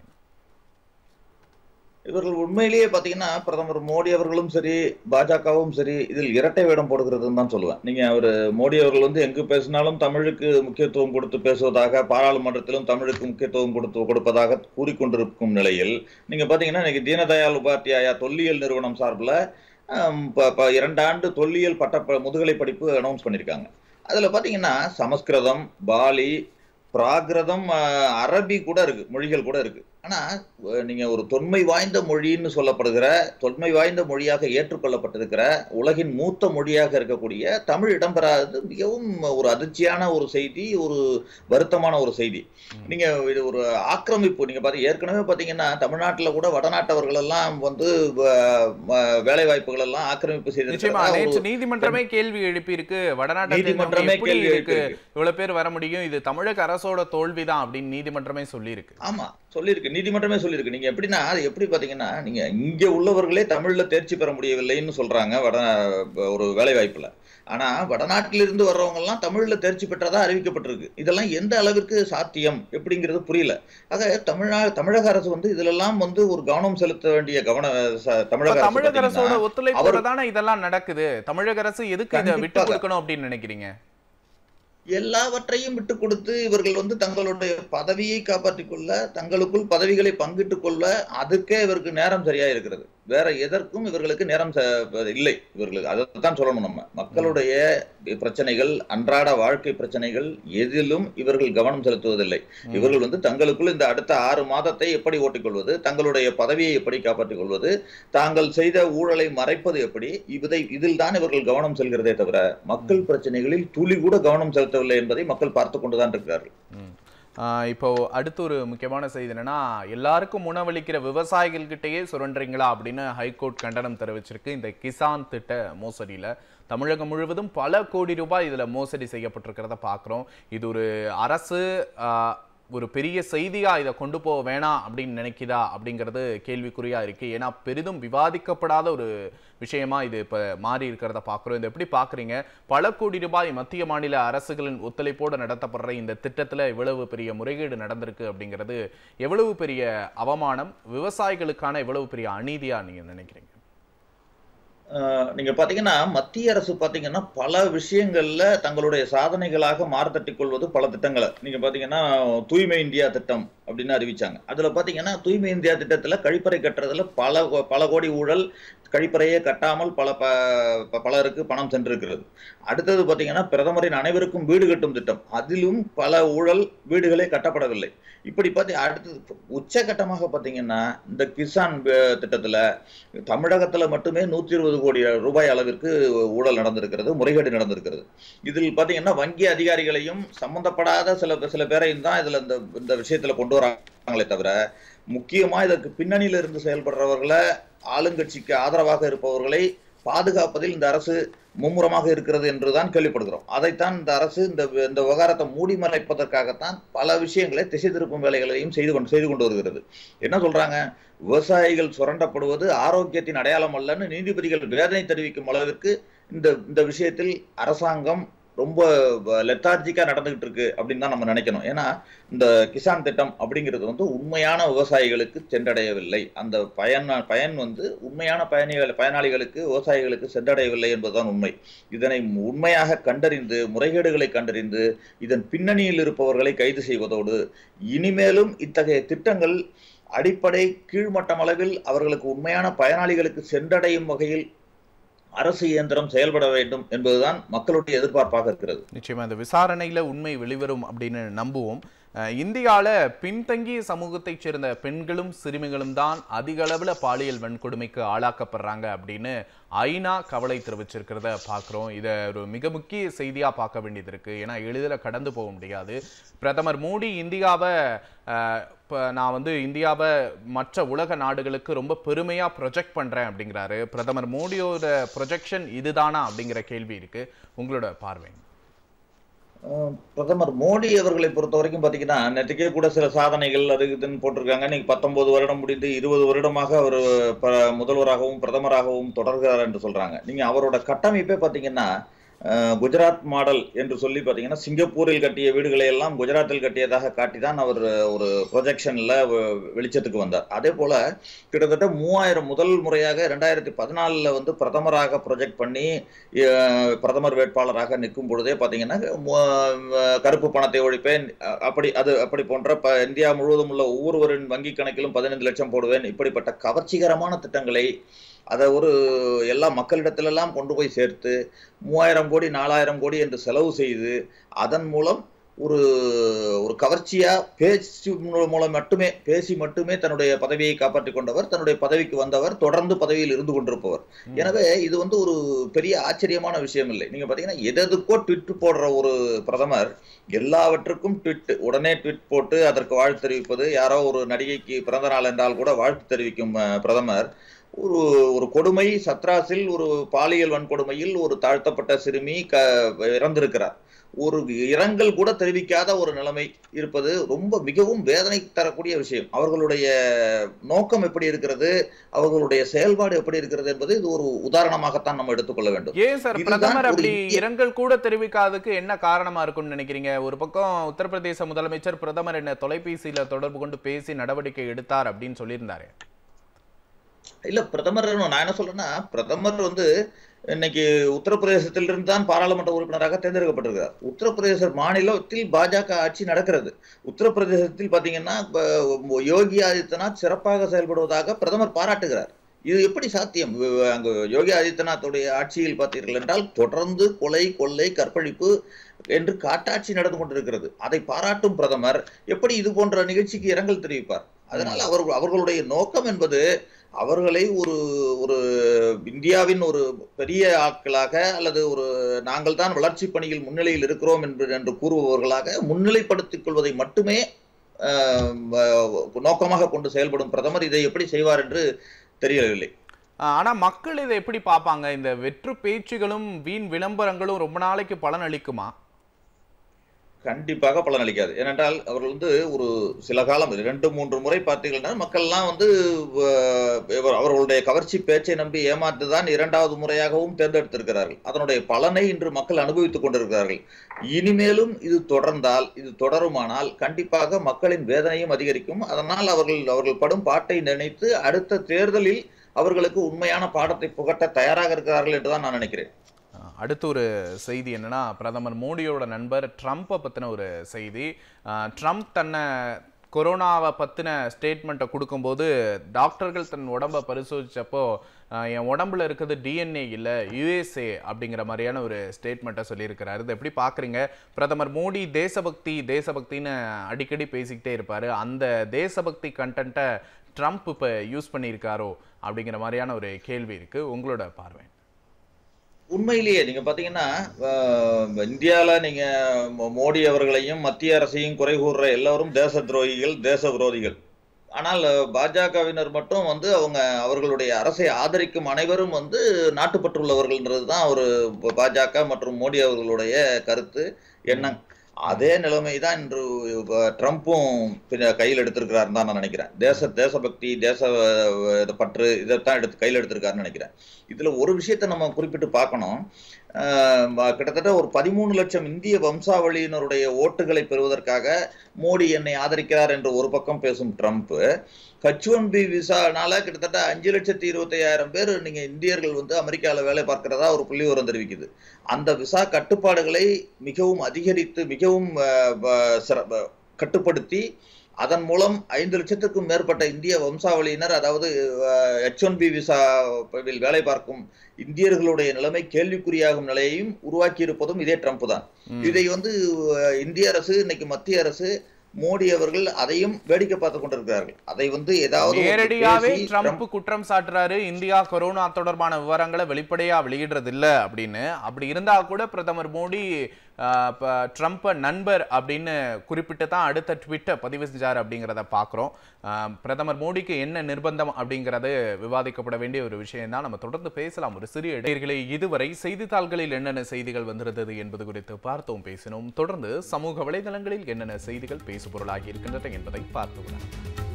இவர்கள் உண்மையிலேயே பாத்தீங்கன்னா பிரதமர் மோடி அவர்களும் சரி பாஜகவும் சரி இதில் இரட்டை வேடம் போடுகிறதுன்னு தான் சொல்லுவேன் நீங்க அவர் மோடி அவர்கள் வந்து எங்கு பேசினாலும் தமிழுக்கு முக்கியத்துவம் கொடுத்து பேசுவதாக பாராளுமன்றத்திலும் தமிழுக்கு முக்கியத்துவம் கொடுத்து கொடுப்பதாக கூறிக்கொண்டிருக்கும் நிலையில் நீங்க பாத்தீங்கன்னா இன்னைக்கு தீனதயாள் உபாத்தியாயா தொல்லியல் நிறுவனம் சார்பில் இரண்டாண்டு தொல்லியல் பட்ட ப- முதுகலை படிப்பு அனௌன்ஸ் பண்ணியிருக்காங்க அதுல பாத்தீங்கன்னா சமஸ்கிருதம் பாலி பிராகிருதம் அஹ், அரபி கூட இருக்கு மொழிகள் கூட இருக்கு ஆனா அஹ், நீங்க ஒரு தொன்மை வாய்ந்த மொழின்னு சொல்லப்படுகிற தொன்மை வாய்ந்த மொழியாக ஏற்றுக்கொள்ளப்பட்டிருக்கிற உலகின் மூத்த மொழியாக இருக்கக்கூடிய தமிழ் இடம்பெறாதது மிகவும் ஒரு அதிர்ச்சியான ஒரு செய்தி ஒரு வருத்தமான ஒரு செய்தி ம். நீங்க இது ஒரு ஆக்கிரமிப்பு நீங்க பாத்தீங்க ஏற்கனவே பாத்தீங்கன்னா தமிழ்நாட்டுல கூட வடநாட்டவர்கள் எல்லாம் வந்து வ- வ- வேலை வாய்ப்புகள் எல்லாம் ஆக்கிரமிப்பு நிச்சயமா செய்திருக்கிறதா நேற்று ஒரு நீதிமன்றமே கேள்வி எழுப்பி இருக்கு வடநாட்டை நீதிமன்றமே சேர்ந்தவங்க எப்படி கேள்வி இருக்கு எழுப்பியிருக்கு. இவ்வளவு பேர் வர முடியும் இது தமிழக அரசோட தோல்விதான் அப்படின்னு நீதிமன்றமே சொல்லியிருக்கு ஆமா சொல்லியிருக்கு நீதிமன்றமே சொல்லியிருக்கு நீங்க எப்படின்னா அது எப்படி பாத்தீங்கன்னா நீங்க இங்க உள்ளவர்களே தமிழ்ல தேர்ச்சி பெற முடியவில்லைன்னு சொல்றாங்க வட ஒரு வேலை வாய்ப்புல ஆனா வடநாட்டிலிருந்து வர்றவங்க எல்லாம் தமிழ்ல தேர்ச்சி பெற்றதா அறிவிக்கப்பட்டிருக்கு இதெல்லாம் எந்த அளவிற்கு சாத்தியம் எப்படிங்கிறது புரியல ஆக தமிழ்நா தமிழக அரசு வந்து இதுலெல்லாம் வந்து ஒரு கவனம் செலுத்த வேண்டிய கவன ச- இப்ப தமிழக அரசு தமிழக அரசோட பாத்தீங்கன்னா, ஒத்துழைப்போட அவர் தானே இதெல்லாம் நடக்குது தமிழக அரசு எதுக்கு இதை விட்டு கண்டிப்பாக. கொடுக்கணும் அப்படின்னு நினைக்கிறீங்க எல்லாவற்றையும் விட்டு கொடுத்து இவர்கள் வந்து தங்களுடைய பதவியை காப்பாற்றிக் கொள்ள தங்களுக்குள் பதவிகளை பங்கிட்டுக் கொள்ள அதுக்கே இவருக்கு நேரம் சரியா இருக்கிறது வேற எதற்கும் இவர்களுக்கு நேரம் ச- இல்லை இவர்களுக்கு அதைத்தான் சொல்லணும் நம்ம மக்களுடைய பிரச்சனைகள் அன்றாட வாழ்க்கை பிரச்சனைகள் எதிலும் இவர்கள் கவனம் செலுத்துவதில்லை ம். இவர்கள் வந்து தங்களுக்குள் இந்த அடுத்த ஆறு மாதத்தை எப்படி ஓட்டிக்கொள்வது தங்களுடைய பதவியை எப்படி காப்பாற்றிக் கொள்வது தாங்கள் செய்த ஊழலை மறைப்பது எப்படி இதை இதில் தான் இவர்கள் கவனம் செல்கிறதே தவிர மக்கள் பிரச்சனைகளில் துளி கூட கவனம் செலுத்தவில்லை என்பதை மக்கள் பார்த்து கொண்டுதான் இருக்கிறார்கள் ம். ஆஹ் இப்போ அடுத்து ஒரு முக்கியமான செய்தி என்னன்னா எல்லாருக்கும் உணவளிக்கிற விவசாயிகள்கிட்டயே சுரண்டுறீங்களா அப்படின்னு ஹைகோர்ட் கண்டனம் தெரிவிச்சிருக்கு இந்த கிசான் திட்ட மோசடியில தமிழகம் முழுவதும் பல கோடி ரூபாய் இதுல மோசடி செய்யப்பட்டிருக்கிறத பார்க்குறோம் இது ஒரு அரசு ஆஹ், ஒரு பெரிய செய்தியா இதை கொண்டு போக வேணாம் அப்படின்னு நினைக்குதா அப்படிங்கிறது கேள்விக்குறியா இருக்கு ஏன்னா பெரிதும் விவாதிக்கப்படாத ஒரு விஷயமா இது இப்ப மாறி இருக்கிறத பார்க்குறோம் இதை எப்படி பார்க்குறீங்க பல கோடி ரூபாய் மத்திய மாநில அரசுகளின் ஒத்துழைப்போடு நடத்தப்படுற இந்த திட்டத்துல இவ்வளவு பெரிய முறைகேடு நடந்திருக்கு அப்படிங்கிறது எவ்வளவு பெரிய அவமானம் விவசாயிகளுக்கான எவ்வளவு பெரிய அநீதியா நீங்க நினைக்கிறீங்க அஹ் நீங்க பாத்தீங்கன்னா மத்திய அரசு பாத்தீங்கன்னா பல விஷயங்கள்ல தங்களுடைய சாதனைகளாக மார்த்தட்டிக் கொள்வது பல திட்டங்களை நீங்க பாத்தீங்கன்னா தூய்மை இந்தியா திட்டம் அப்படின்னு அறிவிச்சாங்க அதுல பாத்தீங்கன்னா தூய்மை இந்தியா திட்டத்துல கழிப்பறை கட்டுறதுல பல கோ- பல கோடி ஊழல் கழிப்பறையே கட்டாமல் பல ப ப- பலருக்கு பணம் சென்றிருக்கிறது அடுத்தது பார்த்தீங்கன்னா பிரதமரின் அனைவருக்கும் வீடு கட்டும் திட்டம் அதிலும் பல ஊழல் வீடுகளே கட்டப்படவில்லை இப்படி பார்த்து அடுத்தது உச்சகட்டமாக பார்த்தீங்கன்னா இந்த கிசான் அஹ், திட்டத்துல தமிழகத்துல மட்டுமே நூற்றி இருபது கோடி ரூபாய் அளவிற்கு ஊழல் நடந்திருக்கிறது முறைகேடு நடந்திருக்கிறது இதில் பார்த்தீங்கன்னா வங்கி அதிகாரிகளையும் சம்பந்தப்படாத சில சில பேரையும் தான் இதுல இந்த இந்த விஷயத்துல கொண்டு வராங்களே தவிர முக்கியமா இதற்கு பின்னணியில இருந்து செயல்படுறவர்களை ஆளுங்கட்சிக்கு ஆதரவாக இருப்பவர்களை பாதுகாப்பதில் இந்த அரசு மும்முரமாக இருக்கிறது என்றுதான் கேள்விப்படுகிறோம் அதைத்தான் இந்த அரசு இந்த இந்த விவகாரத்தை மூடி மறைப்பதற்காகத்தான் பல விஷயங்களை திசை திருப்பும் வேலைகளையும் செய்து கொண்டு செய்து கொண்டு வருகிறது என்ன சொல்றாங்க விவசாயிகள் சுரண்டப்படுவது ஆரோக்கியத்தின் அடையாளம் அல்லன்னு நீதிபதிகள் வேதனை தெரிவிக்கும் அளவிற்கு இந்த இந்த விஷயத்தில் அரசாங்கம் ரொம்ப லெத்தார்ஜிக்கா நடந்துகிட்டு இருக்கு அப்படின்னு தான் நம்ம நினைக்கணும் ஏன்னா இந்த கிசான் திட்டம் அப்படிங்கிறது வந்து உண்மையான விவசாயிகளுக்கு சென்றடையவில்லை அந்த பயன் பயன் வந்து உண்மையான பயணிகள் பயனாளிகளுக்கு விவசாயிகளுக்கு சென்றடையவில்லை என்பதுதான் உண்மை இதனை உண்மையாக கண்டறிந்து முறைகேடுகளை கண்டறிந்து இதன் பின்னணியில் இருப்பவர்களை கைது செய்வதோடு இனிமேலும் இத்தகைய திட்டங்கள் அடிப்படை கீழ்மட்டம் அளவில் அவர்களுக்கு உண்மையான பயனாளிகளுக்கு சென்றடையும் வகையில் அரசு இயந்திரம் செயல்பட வேண்டும் என்பதுதான் மக்களுடைய எதிர்பார்ப்பாக இருக்கிறது நிச்சயமா இந்த விசாரணையில உண்மை வெளிவரும் அப்படின்னு நம்புவோம் அஹ் இந்தியால பின்தங்கிய சமூகத்தைச் சேர்ந்த பெண்களும் சிறுமிகளும் தான் அதிக அளவுல பாலியல் வன்கொடுமைக்கு ஆளாக்கப்படுறாங்க அப்படின்னு ஐநா கவலை தெரிவிச்சிருக்கிறத பார்க்குறோம் இதை ஒரு மிக முக்கிய செய்தியா பார்க்க வேண்டியது இருக்கு ஏன்னா எளிதில் கடந்து போக முடியாது பிரதமர் மோடி இந்தியாவை அஹ், இப்ப நான் வந்து இந்தியாவை மற்ற உலக நாடுகளுக்கு ரொம்ப பெருமையா ப்ரொஜெக்ட் பண்றேன் அப்படிங்கிறாரு பிரதமர் மோடியோட ப்ரொஜெக்ஷன் இதுதானா அப்படிங்கிற கேள்வி இருக்கு உங்களோட பார்வை அஹ் பிரதமர் மோடி அவர்களை பொறுத்த வரைக்கும் பாத்தீங்கன்னா நேற்றுக்கே கூட சில சாதனைகள் அது இதுன்னு போட்டிருக்காங்க இன்னைக்கு பத்தொன்பது வருடம் முடிந்து இருபது வருடமாக அவர் ப- முதல்வராகவும் பிரதமராகவும் தொடர்கிறார் என்று சொல்றாங்க நீங்க அவரோட கட்டமைப்பே பாத்தீங்கன்னா அஹ், குஜராத் மாடல் என்று சொல்லி பாத்தீங்கன்னா சிங்கப்பூரில் கட்டிய வீடுகளை எல்லாம் குஜராத்தில் கட்டியதாக காட்டி தான் அவர் ஒரு ப்ரொஜெக்ஷன்ல வெளிச்சத்துக்கு வந்தார் அதே போல கிட்டத்தட்ட மூவாயிரம் முதல் முறையாக ரெண்டாயிரத்தி பதினாலில் வந்து பிரதமராக ப்ரொஜெக்ட் பண்ணி அஹ், பிரதமர் வேட்பாளராக நிற்கும் பொழுதே பார்த்தீங்கன்னா மு- அஹ், கருப்பு பணத்தை ஒழிப்பேன் அ- அப்படி அது அப்படி போன்ற ப இந்தியா முழுவதும் உள்ள ஒவ்வொருவரின் வங்கி கணக்கிலும் பதினைந்து லட்சம் போடுவேன் இப்படிப்பட்ட கவர்ச்சிகரமான திட்டங்களை அதை ஒரு எல்லா மக்களிடத்திலெல்லாம் கொண்டு போய் சேர்த்து மூவாயிரம் கோடி நாலாயிரம் கோடி என்று செலவு செய்து அதன் மூலம் ஒரு ஒரு கவர்ச்சியா பேச்சு மூ- மூலம் மட்டுமே பேசி மட்டுமே தன்னுடைய பதவியை காப்பாற்றிக் கொண்டவர் தன்னுடைய பதவிக்கு வந்தவர் தொடர்ந்து பதவியில் இருந்து கொண்டிருப்பவர் எனவே இது வந்து ஒரு பெரிய ஆச்சரியமான விஷயம் இல்லை நீங்க பாத்தீங்கன்னா எதெதுக்கோ ட்விட் போடுற ஒரு பிரதமர் எல்லாவற்றுக்கும் ட்விட் உடனே ட்விட் போட்டு அதற்கு வாழ்த்து தெரிவிப்பது யாரோ ஒரு நடிகைக்கு பிறந்த நாள் என்றால் கூட வாழ்த்து தெரிவிக்கும் அஹ், பிரதமர் ஒரு ஒரு கொடுமை சத்ராஸில் ஒரு பாலியல் வன்கொடுமையில் ஒரு தாழ்த்தப்பட்ட சிறுமி க இறந்திருக்கிறார் ஒரு இரங்கல் கூட தெரிவிக்காத ஒரு நிலைமை இருப்பது ரொம்ப மிகவும் வேதனை தரக்கூடிய விஷயம் அவர்களுடைய நோக்கம் எப்படி இருக்கிறது அவர்களுடைய செயல்பாடு எப்படி இருக்கிறது என்பது இது ஒரு உதாரணமாகத்தான் நம்ம எடுத்துக்கொள்ள வேண்டும் ஏன் சார் இதுதான் பிரதமர் ஒரு அப்படி இந்திய- இரங்கல் கூட தெரிவிக்காததுக்கு என்ன காரணமா இருக்கும்னு நினைக்கிறீங்க ஒரு பக்கம் உத்தரப்பிரதேச முதலமைச்சர் பிரதமர் என்ன தொலைபேசியில தொடர்பு கொண்டு பேசி நடவடிக்கை எடுத்தார் அப்படின்னு சொல்லியிருந்தாரு இல்ல பிரதமர் நான் என்ன சொல்றேன்னா பிரதமர் வந்து இன்னைக்கு உத்தரப்பிரதேசத்திலிருந்து தான் பாராளுமன்ற உறுப்பினராக தேர்ந்தெடுக்கப்பட்டிருக்கிறார் உத்தரப்பிரதேச மாநிலத்தில் பாஜக ஆட்சி நடக்கிறது உத்தரப்பிரதேசத்தில் பாத்தீங்கன்னா இப்ப யோகி ஆதித்யநாத் சிறப்பாக செயல்படுவதாக பிரதமர் பாராட்டுகிறார் இது எப்படி சாத்தியம் வ- அங்கு யோகி ஆதித்யநாத்துடைய ஆட்சியில் பார்த்தீர்கள் என்றால் தொடர்ந்து கொலை கொள்ளை கற்பழிப்பு என்று காட்டாட்சி நடந்து கொண்டிருக்கிறது அதை பாராட்டும் பிரதமர் எப்படி இது போன்ற நிகழ்ச்சிக்கு இரங்கல் தெரிவிப்பார் அதனால் அவர் அவர்களுடைய நோக்கம் என்பது அவர்களை ஒரு ஒரு இந்தியாவின் ஒரு பெரிய ஆட்களாக அல்லது ஒரு நாங்கள் தான் வளர்ச்சி பணியில் முன்னிலையில் இருக்கிறோம் என்று என்று கூறுபவர்களாக முன்னிலைப்படுத்திக் கொள்வதை மட்டுமே ஆஹ், வ- நோக்கமாக கொண்டு செயல்படும் பிரதமர் இதை எப்படி செய்வார் என்று தெரியவில்லை ஆஹ் ஆனா மக்கள் இதை எப்படி பார்ப்பாங்க இந்த வெற்று பேச்சுகளும் வீண் விளம்பரங்களும் ரொம்ப நாளைக்கு பலன் அளிக்குமா கண்டிப்பாக பலனளிக்காது ஏனென்றால் அவர்கள் வந்து ஒரு சில காலம் இரண்டு மூன்று முறை பார்த்தீங்கன்னா மக்கள்லாம் வந்து அஹ், இவர் அவர்களுடைய கவர்ச்சி பேச்சை நம்பி ஏமாற்று தான் இரண்டாவது முறையாகவும் தேர்ந்தெடுத்திருக்கிறார்கள் அதனுடைய பலனை இன்று மக்கள் அனுபவித்துக் கொண்டிருக்கிறார்கள் இனிமேலும் இது தொடர்ந்தால் இது தொடருமானால் கண்டிப்பாக மக்களின் வேதனையும் அதிகரிக்கும் அதனால் அவர்கள் அவர்கள் படும் பாட்டை நினைத்து அடுத்த தேர்தலில் அவர்களுக்கு உண்மையான பாடத்தை புகட்ட தயாராக இருக்கிறார்கள் என்றுதான் நான் நினைக்கிறேன் ஆஹ் அடுத்து ஒரு செய்தி என்னன்னா பிரதமர் மோடியோட நண்பர் ட்ரம்ப்பை பத்தின ஒரு செய்தி ஆஹ் ட்ரம்ப் தன்னை கொரோனாவை பத்தின ஸ்டேட்மெண்ட்டை கொடுக்கும்போது டாக்டர்கள் தன் உடம்பை பரிசோதிச்சப்போ அஹ், என் உடம்புல இருக்குது டிஎன்ஏ இல்லை யுஎஸ்ஏ அப்படிங்கிற மாதிரியான ஒரு ஸ்டேட்மெண்ட்டை சொல்லியிருக்கிறாரு இதை எப்படி பார்க்குறீங்க பிரதமர் மோடி தேசபக்தி தேசபக்தின்னு அடிக்கடி பேசிக்கிட்டே இருப்பாரு அந்த தேசபக்தி கண்டென்ட்டை ட்ரம்ப் இப்போ யூஸ் பண்ணியிருக்காரோ அப்படிங்கிற மாதிரியான ஒரு கேள்வி இருக்கு உங்களோட பார்வை உண்மையிலேயே நீங்க பாத்தீங்கன்னா அஹ், இந்தியால நீங்க மோ- மோடி அவர்களையும் மத்திய அரசையும் குறை கூறுற எல்லாரும் தேச துரோகிகள் தேச விரோதிகள் ஆனால் அஹ், பாஜகவினர் மட்டும் வந்து அவங்க அவர்களுடைய அரசை ஆதரிக்கும் அனைவரும் வந்து நாட்டுப்பற்றுள்ளவர்கள்ன்றது தான் ஒரு பாஜக மற்றும் மோடி அவர்களுடைய கருத்து எண்ணம் அதே நிலைமை தான் இன்று அஹ், ட்ரம்ப்பும் பின்ன கையில் எடுத்திருக்கிறாருன்னு தான் நான் நினைக்கிறேன் தேச தேசபக்தி தேச அஹ், இது பற்று இதைத்தான் எடுத்து கையில் எடுத்திருக்காருன்னு நினைக்கிறேன் இதுல ஒரு விஷயத்தை நம்ம குறிப்பிட்டு பார்க்கணும் அஹ், ம- கிட்டத்தட்ட ஒரு பதிமூணு லட்சம் இந்திய வம்சாவளியினருடைய ஓட்டுகளை பெறுவதற்காக மோடி என்னை ஆதரிக்கிறார் என்று ஒரு பக்கம் பேசும் ட்ரம்ப் ஹச் ஒன் பி விசானால கிட்டத்தட்ட அஞ்சு லட்சத்தி இருபத்தி ஐயாயிரம் பேர் நீங்க இந்தியர்கள் வந்து அமெரிக்காவில் வேலை பார்க்கிறதா ஒரு புள்ளி விவரம் தெரிவிக்குது அந்த விசா கட்டுப்பாடுகளை மிகவும் அதிகரித்து மிகவும் அஹ், ப- சிற- ப- கட்டுப்படுத்தி அதன் மூலம் ஐந்து லட்சத்துக்கும் மேற்பட்ட இந்திய வம்சாவளியினர் அதாவது ஹெச் ஒன் பி விசாவில் வேலை பார்க்கும் இந்தியர்களுடைய நிலைமை கேள்விக்குறியாகும் நிலையையும் உருவாக்கி இருப்பதும் இதே ட்ரம்ப் தான் ம். இதை வந்து அஹ், இந்திய அரசு இன்னைக்கு மத்திய அரசு மோடி அவர்கள் அதையும் வேடிக்கை பார்த்து கொண்டிருக்கிறார்கள் அதை வந்து ஏதாவது ஒன்று நேரடியாவே பேசி ட்ரம்ப் குற்றம் சாட்டுறாரு இந்தியா கொரோனா தொடர்பான விவரங்களை வெளிப்படையா வெளியிடுறது இல்ல அப்படின்னு அப்படி இருந்தா கூட பிரதமர் மோடி ஆஹ், இப்ப ட்ரம்ப்ப நண்பர் அப்படின்னு குறிப்பிட்டு தான் அடுத்த ட்விட்டை பதிவு செஞ்சார் அப்படிங்கிறத பார்க்குறோம் பிரதமர் மோடிக்கு என்ன நிர்பந்தம் அப்படிங்கிறது விவாதிக்கப்பட வேண்டிய ஒரு விஷயம் தான் நம்ம தொடர்ந்து பேசலாம் ஒரு சிறிய இடைவெளிகளை இதுவரை செய்தித்தாள்களில் என்னென்ன செய்திகள் வந்திருந்தது என்பது குறித்து பார்த்தோம் பேசினோம் தொடர்ந்து சமூக வலைதளங்களில் என்னென்ன செய்திகள் பேசுபொருளாகி இருக்கின்றன என்பதை பார்த்து விடலாம்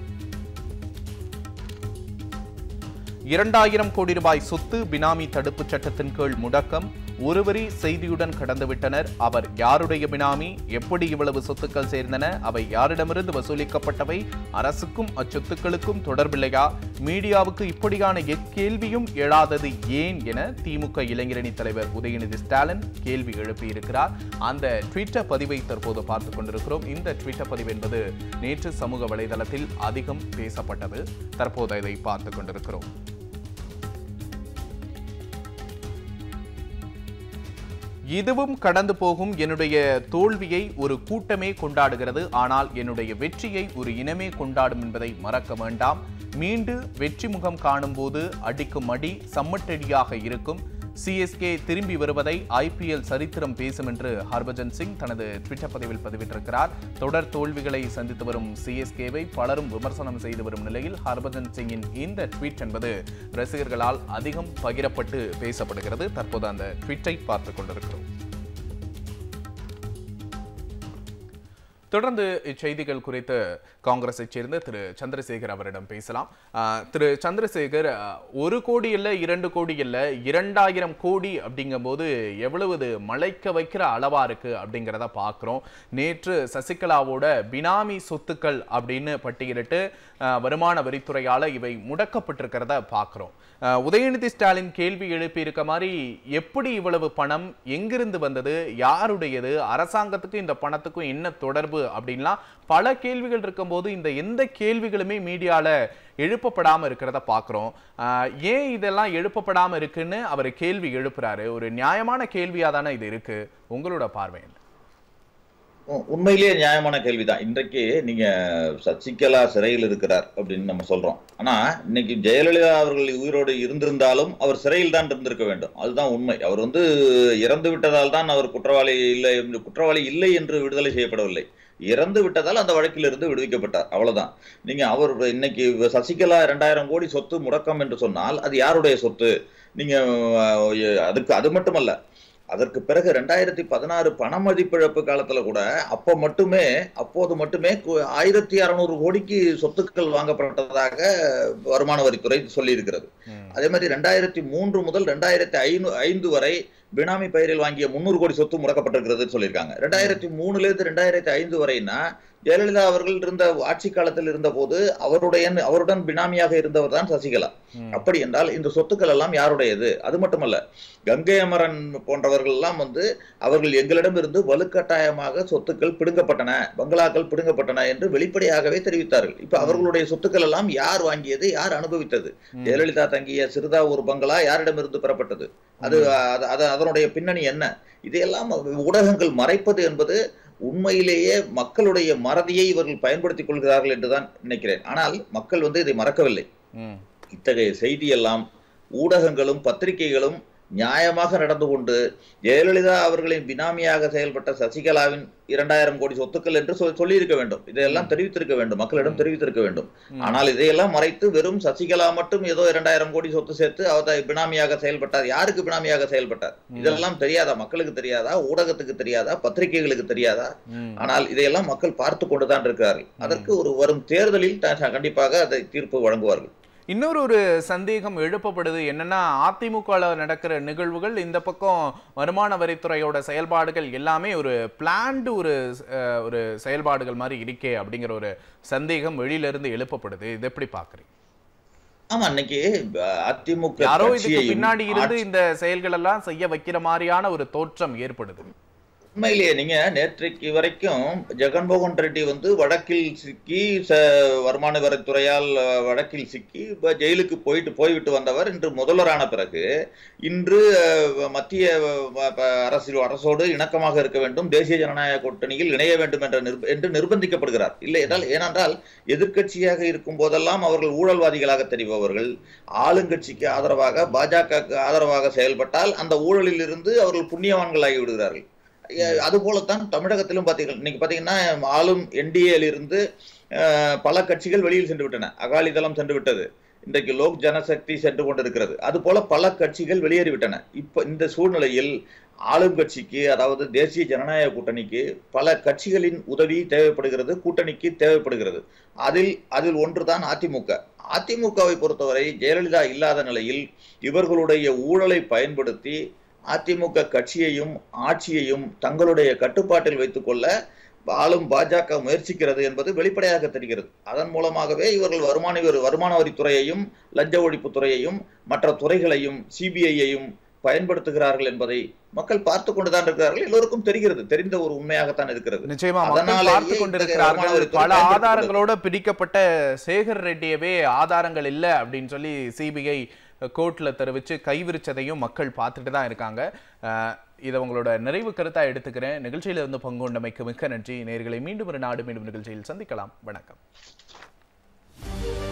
இரண்டாயிரம் கோடி ரூபாய் சொத்து பினாமி தடுப்புச் சட்டத்தின் கீழ் முடக்கம் ஒருவரி செய்தியுடன் கடந்துவிட்டனர் அவர் யாருடைய பினாமி எப்படி இவ்வளவு சொத்துக்கள் சேர்ந்தன அவை யாரிடமிருந்து வசூலிக்கப்பட்டவை அரசுக்கும் அச்சொத்துக்களுக்கும் தொடர்பில்லையா மீடியாவுக்கு இப்படியான எக்கேள்வியும் எழாதது ஏன் என திமுக இளைஞரணி தலைவர் உதயநிதி ஸ்டாலின் கேள்வி எழுப்பியிருக்கிறார் அந்த ட்விட்டர் பதிவை தற்போது பார்த்துக் கொண்டிருக்கிறோம் இந்த ட்விட்டர் பதிவு என்பது நேற்று சமூக வலைதளத்தில் அதிகம் பேசப்பட்டது தற்போது இதை பார்த்துக் கொண்டிருக்கிறோம் இதுவும் கடந்து போகும் என்னுடைய தோல்வியை ஒரு கூட்டமே கொண்டாடுகிறது ஆனால் என்னுடைய வெற்றியை ஒரு இனமே கொண்டாடும் என்பதை மறக்க வேண்டாம் மீண்டு வெற்றி முகம் காணும்போது அடிக்கும் அடி சம்மட்டடியாக இருக்கும் சிஎஸ்கே திரும்பி வருவதை ஐபிஎல் சரித்திரம் பேசும் என்று ஹர்பஜன் சிங் தனது ட்விட்டர் பதிவில் பதிவிட்டிருக்கிறார் தொடர் தோல்விகளை சந்தித்து வரும் சிஎஸ்கேவை பலரும் விமர்சனம் செய்து வரும் நிலையில் ஹர்பஜன் சிங்கின் இந்த ட்வீட் என்பது ரசிகர்களால் அதிகம் பகிரப்பட்டு பேசப்படுகிறது தற்போது அந்த ட்வீட்டை பார்த்துக் கொண்டிருக்கிறோம் தொடர்ந்து இச்செய்திகள் குறித்து காங்கிரஸைச் சேர்ந்த திரு சந்திரசேகர் அவரிடம் பேசலாம் ஆஹ், திரு சந்திரசேகர் ஆஹ், ஒரு கோடி இல்லை இரண்டு கோடி இல்லை இரண்டாயிரம் கோடி அப்படிங்கும்போது எவ்வளவு இது மலைக்க வைக்கிற அளவா இருக்கு அப்படிங்கிறத பார்க்குறோம் நேற்று சசிகலாவோட பினாமி சொத்துக்கள் அப்படின்னு பட்டியலிட்டு ஆஹ், வருமான வரித்துறையால இவை முடக்கப்பட்டிருக்கிறத பார்க்குறோம் உதயநிதி ஸ்டாலின் கேள்வி எழுப்பி இருக்க மாதிரி எப்படி இவ்வளவு பணம் எங்கிருந்து வந்தது யாருடையது அரசாங்கத்துக்கும் இந்த பணத்துக்கும் என்ன தொடர்பு அப்படின்லாம் பல கேள்விகள் இருக்கும்போது இந்த எந்த கேள்விகளுமே மீடியால எழுப்பப்படாம இருக்கிறத பார்க்குறோம் ஏன் இதெல்லாம் எழுப்பப்படாம இருக்குன்னு அவர் கேள்வி எழுப்புறாரு ஒரு நியாயமான கேள்வியா தானே இது இருக்கு உங்களோட பார்வை என்ன உ- உண்மையிலேயே நியாயமான கேள்விதான் இன்றைக்கு நீங்க சசிகலா சிறையில் இருக்கிறார் அப்படின்னு நம்ம சொல்றோம் ஆனா இன்னைக்கு ஜெயலலிதா அவர்கள் உயிரோடு இருந்திருந்தாலும் அவர் சிறையில் தான் இருந்திருக்க வேண்டும் அதுதான் உண்மை அவர் வந்து இறந்து விட்டதால் தான் அவர் குற்றவாளி இல்லை என்று- குற்றவாளி இல்லை என்று விடுதலை செய்யப்படவில்லை இறந்து விட்டதால் அந்த வழக்கிலிருந்து விடுவிக்கப்பட்டார் அவ்வளவுதான் நீங்க அவர் இன்னைக்கு சசிகலா இரண்டாயிரம் கோடி சொத்து முடக்கம் என்று சொன்னால் அது யாருடைய சொத்து நீங்க அஹ், அதுக்கு அது மட்டுமல்ல அதற்கு பிறகு ரெண்டாயிரத்தி பதினாறு பண மதிப்பிழப்பு காலத்துல கூட அப்ப மட்டுமே அப்போது மட்டுமே கு- ஆயிரத்தி அறுநூறு கோடிக்கு சொத்துக்கள் வாங்கப்பட்டதாக வருமான வரித்துறை சொல்லி இருக்கிறது ம். அதே மாதிரி ரெண்டாயிரத்தி மூன்று முதல் ரெண்டாயிரத்தி ஐநூ ஐந்து வரை பினாமி பெயரில் வாங்கிய முன்னூறு கோடி சொத்து முடக்கப்பட்டிருக்கிறதுன்னு சொல்லியிருக்காங்க ரெண்டாயிரத்தி மூணுல இருந்து ரெண்டாயிரத்தி ஐந்து வரைனா ஜெயலலிதா அவர்கள் இருந்த ஆட்சி காலத்தில் இருந்த போது அவருடைய அவருடன் பினாமியாக இருந்தவர் தான் சசிகலா ம். அப்படி என்றால் இந்த சொத்துக்கள் எல்லாம் யாருடையது அது மட்டுமல்ல கங்கை அமரன் போன்றவர்கள் எல்லாம் வந்து அவர்கள் எங்களிடம் இருந்து வலுக்கட்டாயமாக சொத்துக்கள் பிடுங்கப்பட்டன பங்களாக்கள் பிடுங்கப்பட்டன என்று வெளிப்படையாகவே தெரிவித்தார்கள் இப்ப அவர்களுடைய சொத்துக்கள் எல்லாம் யார் வாங்கியது யார் அனுபவித்தது ம். ஜெயலலிதா தங்கிய சிறுதாவூர் பங்களா யாரிடமிருந்து பெறப்பட்டது அது அது- அது அதனுடைய பின்னணி என்ன இதையெல்லாம் ஊடகங்கள் மறைப்பது என்பது உண்மையிலேயே மக்களுடைய மறதியை இவர்கள் பயன்படுத்திக் கொள்கிறார்கள் என்றுதான் நினைக்கிறேன் ஆனால் மக்கள் வந்து இதை மறக்கவில்லை ம். இத்தகைய செய்தியெல்லாம் ஊடகங்களும் பத்திரிகைகளும் நியாயமாக நடந்து கொண்டு ஜெயலலிதா அவர்களின் பினாமியாக செயல்பட்ட சசிகலாவின் இரண்டாயிரம் கோடி சொத்துக்கள் என்று சொல்- சொல்லியிருக்க வேண்டும் இதையெல்லாம் தெரிவித்திருக்க வேண்டும் மக்களிடம் தெரிவித்திருக்க வேண்டும் ம். ஆனால் இதையெல்லாம் மறைத்து வெறும் சசிகலா மட்டும் ஏதோ இரண்டாயிரம் கோடி சொத்து சேர்த்து அவர் பினாமியாக செயல்பட்டார் யாருக்கு பினாமியாக செயல்பட்டார் இதெல்லாம் தெரியாதா மக்களுக்கு தெரியாதா ஊடகத்துக்கு தெரியாதா பத்திரிகைகளுக்கு தெரியாதா ம். ஆனால் இதையெல்லாம் மக்கள் பார்த்து கொண்டுதான் இருக்கிறார்கள் அதற்கு ஒரு வரும் தேர்தலில் த- கண்டிப்பாக அதை தீர்ப்பு வழங்குவார்கள் இன்னொரு ஒரு சந்தேகம் எழுப்பப்படுது என்னன்னா அதிமுகல நடக்கிற நிகழ்வுகள் இந்த பக்கம் வருமான வரித்துறையோட செயல்பாடுகள் எல்லாமே ஒரு பிளான்டு ஒரு அஹ், ஒரு செயல்பாடுகள் மாதிரி இருக்கே அப்படிங்கிற ஒரு சந்தேகம் வெளியில இருந்து எழுப்பப்படுது இது எப்படி பாக்குறீங்க ஆமா இன்னைக்கு அஹ், அதிமுக யாரோ இதுக்கு கட்சியையும் பின்னாடி இருந்து ஆட்சி- இந்த செயல்கள் எல்லாம் செய்ய வைக்கிற மாதிரியான ஒரு தோற்றம் ஏற்படுது உண்மையிலேயே நீங்க நேற்றைக்கு வரைக்கும் ஜெகன்மோகன் ரெட்டி வந்து வழக்கில் சிக்கி ச- வருமான வரித்துறையால் அஹ், வழக்கில் சிக்கி இப்ப ஜெயிலுக்கு போயிட்டு போய்விட்டு வந்தவர் இன்று முதல்வரான பிறகு இன்று அஹ், மத்திய அஹ், ப- அரசு அரசோடு இணக்கமாக இருக்க வேண்டும் தேசிய ஜனநாயக கூட்டணியில் இணைய வேண்டும் என்ற நிர்ப- என்று நிர்பந்திக்கப்படுகிறார் இல்லை என்றால் ஏனென்றால் எதிர்க்கட்சியாக இருக்கும் போதெல்லாம் அவர்கள் ஊழல்வாதிகளாக தெரிபவர்கள் ஆளுங்கட்சிக்கு ஆதரவாக பாஜகவுக்கு ஆதரவாக செயல்பட்டால் அந்த ஊழலில் இருந்து அவர்கள் புண்ணியவான்களாகி விடுகிறார்கள் அஹ் அது போலத்தான் தமிழகத்திலும் பார்த்தீங்கன்னா இன்னைக்கு பார்த்தீங்கன்னா ஆளும் என்டிஏல இருந்து அஹ், பல கட்சிகள் வெளியில் சென்று விட்டன அகாலிதளம் சென்று விட்டது இன்றைக்கு லோக் ஜனசக்தி சென்று கொண்டிருக்கிறது அது போல பல கட்சிகள் வெளியேறிவிட்டன இப்ப இந்த சூழ்நிலையில் ஆளும் கட்சிக்கு அதாவது தேசிய ஜனநாயக கூட்டணிக்கு பல கட்சிகளின் உதவி தேவைப்படுகிறது கூட்டணிக்கு தேவைப்படுகிறது அதில் அதில் ஒன்றுதான் அதிமுக அதிமுகவை பொறுத்தவரை ஜெயலலிதா இல்லாத நிலையில் இவர்களுடைய ஊழலை பயன்படுத்தி அதிமுக கட்சியையும் ஆட்சியையும் தங்களுடைய கட்டுப்பாட்டில் வைத்துக்கொள்ள ஆளும் பாஜக முயற்சிக்கிறது என்பது வெளிப்படையாக தெரிகிறது அதன் மூலமாகவே இவர்கள் வருமான வரி- வருமான வரித்துறையையும் லஞ்ச ஒழிப்பு துறையையும் மற்ற துறைகளையும் சிபிஐயையும் பயன்படுத்துகிறார்கள் என்பதை மக்கள் பார்த்து கொண்டுதான் இருக்கிறார்கள் எல்லோருக்கும் தெரிகிறது தெரிந்த ஒரு உண்மையாகத்தான் இருக்கிறது நிச்சயமா மக்கள் அதனாலேயே பார்த்து இத்தகைய கொண்டிருக்கிறார்கள் வருமான வரித்துறை பல பயன்படுத்தப்படுகிறது. ஆதாரங்களோட பிடிக்கப்பட்ட சேகர் ரெட்டியவே ஆதாரங்கள் இல்லை அப்படின்னு சொல்லி சிபிஐ கோர்ட்ல தெரிவிச்சு கைவிரிச்சதையும் மக்கள் பார்த்துட்டு தான் இருக்காங்க அஹ், இதை உங்களோட நிறைவு கருத்தா எடுத்துக்கிறேன் நிகழ்ச்சியில இருந்து பங்கு கொண்டமைக்கு மிக்க நன்றி நேர்களை மீண்டும் ஒரு நாடு மீண்டும் நிகழ்ச்சியில் சந்திக்கலாம் வணக்கம்